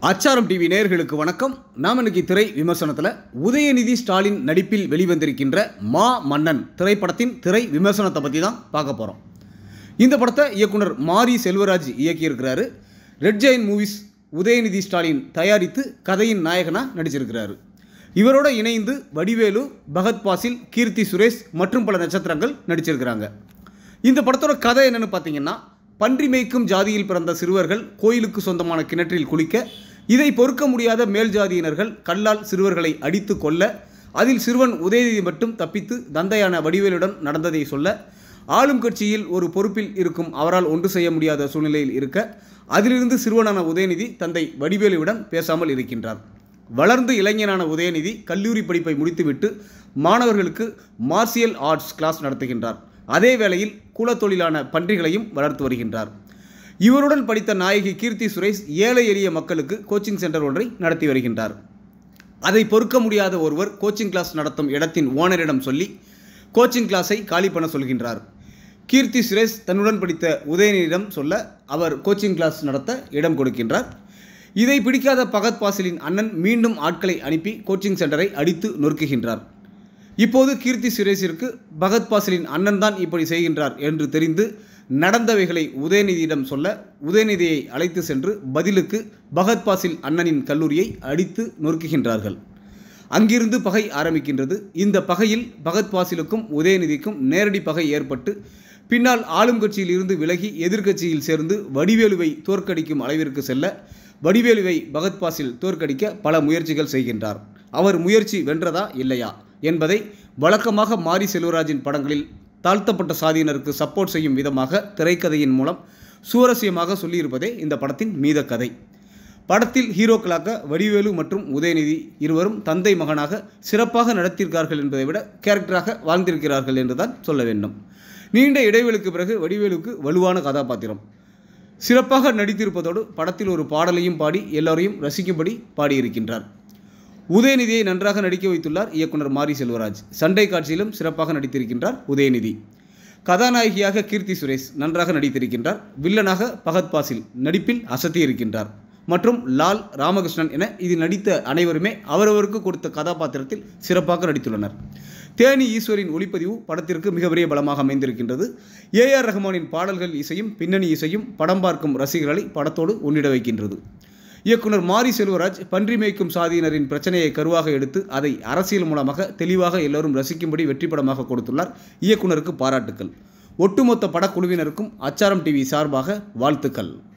அச்சாரம் டிவி நேயர்களுக்கு வணக்கம் நாம் இன்னைக்கு திரை விமர்சனத்தில் உதயநிதி ஸ்டாலின் நடிப்பில் வெளிவந்திருக்கின்ற மா மன்னன் திரைப்படத்தின் திரை விமர்சனத்தை பற்றி தான் பார்க்க போகிறோம் இந்த படத்தை இயக்குனர் மாரி செல்வராஜ் இயக்கியிருக்கிறாரு red giant movies Udhayanidhi Stalin தயாரித்து கதையின் நாயகனாக நடிச்சிருக்கிறாரு இவரோட இணைந்து வடிவேலு பகத் பாசில் கீர்த்தி சுரேஷ் மற்றும் பல நட்சத்திரங்கள் நடிச்சிருக்கிறாங்க இந்த படத்தோட கதை என்னன்னு பார்த்தீங்கன்னா பன்றி மேய்க்கும் ஜாதியில் பிறந்த சிறுவர்கள் கோயிலுக்கு சொந்தமான கிணற்றில் குளிக்க இதை பொறுக்க முடியாத மேல் ஜாதியினர்கள் கல்லால் சிறுவர்களை அடித்து கொல்ல அதில் சிறுவன் உதயநிதி மட்டும் தப்பித்து தந்தையான வடிவேலுடன் நடந்ததை சொல்ல ஆளும் கட்சியில் ஒரு பொறுப்பில் இருக்கும் அவரால் ஒன்று செய்ய முடியாத சூழ்நிலையில் இருக்க அதிலிருந்து சிறுவனான உதயநிதி தந்தை வடிவேலுவுடன் பேசாமல் இருக்கின்றார் வளர்ந்து இளைஞனான உதயநிதி கல்லூரி படிப்பை முடித்துவிட்டு மாணவர்களுக்கு மார்சியல் ஆர்ட்ஸ் கிளாஸ் நடத்துகின்றார் அதே வேளையில் குலத்தொழிலான பன்றிகளையும் வளர்த்து வருகின்றார் இவருடன் படித்த நாயகி கீர்த்தி சுரேஷ் ஏழை எளிய மக்களுக்கு கோச்சிங் சென்டர் ஒன்றை நடத்தி வருகின்றார் அதை பொறுக்க முடியாத ஒருவர் கோச்சிங் கிளாஸ் நடத்தும் இடத்தின் ஓனரிடம் சொல்லி கோச்சிங் கிளாஸை காலி பண்ண சொல்கின்றார் கீர்த்தி சுரேஷ் தன்னுடன் படித்த உதயநிதியிடம் சொல்ல அவர் கோச்சிங் கிளாஸ் நடத்த இடம் கொடுக்கின்றார் இதை பிடிக்காத பகத் பாசிலின் அண்ணன் மீண்டும் ஆட்களை அனுப்பி கோச்சிங் சென்டரை அடித்து நொறுக்குகின்றார் இப்போது கீர்த்தி சுரேஷிற்கு பகத் பாசிலின் அண்ணன் தான் இப்படி செய்கின்றார் என்று தெரிந்து நடந்தவைகளை உதயநிதியிடம் சொல்ல உதயநிதியை அழைத்து சென்று பதிலுக்கு பகத் பாசில் அண்ணனின் கல்லூரியை அடித்து நொறுக்குகின்றார்கள் அங்கிருந்து பகை ஆரம்பிக்கின்றது இந்த பகையில் பகத் பாசிலுக்கும் உதயநிதிக்கும் நேரடி பகை ஏற்பட்டு பின்னால் ஆளும் கட்சியில் இருந்து விலகி எதிர்க்கட்சியில் சேர்ந்து வடிவேலுவை தோற்கடிக்கும் அளவிற்கு செல்ல வடிவேலுவை பகத் பாசில் தோற்கடிக்க பல முயற்சிகள் செய்கின்றார் அவர் முயற்சி வென்றதா இல்லையா என்பதை வழக்கமாக மாரி செல்வராஜின் படங்களில் தாழ்த்தப்பட்ட சாதியினருக்கு சப்போர்ட் செய்யும் விதமாக திரைக்கதையின் மூலம் சுவாரஸ்யமாக சொல்லியிருப்பதே இந்த படத்தின் மீத கதை படத்தில் ஹீரோக்களாக வடிவேலு மற்றும் உதயநிதி இருவரும் தந்தை மகனாக சிறப்பாக நடத்தியிருக்கார்கள் என்பதை விட கேரக்டராக வாழ்ந்திருக்கிறார்கள் என்றுதான் சொல்ல வேண்டும் நீண்ட இடைவெளிக்கு பிறகு வடிவேலுக்கு வலுவான கதாபாத்திரம் சிறப்பாக நடித்திருப்பதோடு படத்தில் ஒரு பாடலையும் பாடி எல்லோரையும் ரசிக்கும்படி பாடியிருக்கின்றார் உதயநிதியை நன்றாக நடிக்க வைத்துள்ளார் இயக்குனர் மாரி செல்வராஜ் சண்டை காட்சியிலும் சிறப்பாக நடித்திருக்கின்றார் உதயநிதி கதாநாயகியாக கீர்த்தி சுரேஷ் நன்றாக நடித்திருக்கின்றார் வில்லனாக பகத் பாசில் நடிப்பில் அசத்தி இருக்கின்றார் மற்றும் லால் ராமகிருஷ்ணன் என இதில் நடித்த அனைவருமே அவரவருக்கு கொடுத்த கதாபாத்திரத்தில் சிறப்பாக நடித்துள்ளனர் தேனி ஈஸ்வரின் ஒளிப்பதிவு படத்திற்கு மிகப்பெரிய பலமாக அமைந்திருக்கின்றது ஏ ஆர் ரஹ்மானின் பாடல்கள் இசையும் பின்னணி இசையும் படம் பார்க்கும் ரசிகர்களை படத்தோடு உன்னிட வைக்கின்றது இயக்குனர் மாரி செல்வராஜ் பன்றி மேய்க்கும் சாதியினரின் பிரச்சனையை கருவாக எடுத்து அதை அரசியல் மூலமாக தெளிவாக எல்லோரும் ரசிக்கும்படி வெற்றி படமாக கொடுத்துள்ளார் இயக்குனருக்கு பாராட்டுக்கள் ஒட்டுமொத்த படக்குழுவினருக்கும் அச்சாரம் டிவி சார்பாக வாழ்த்துக்கள்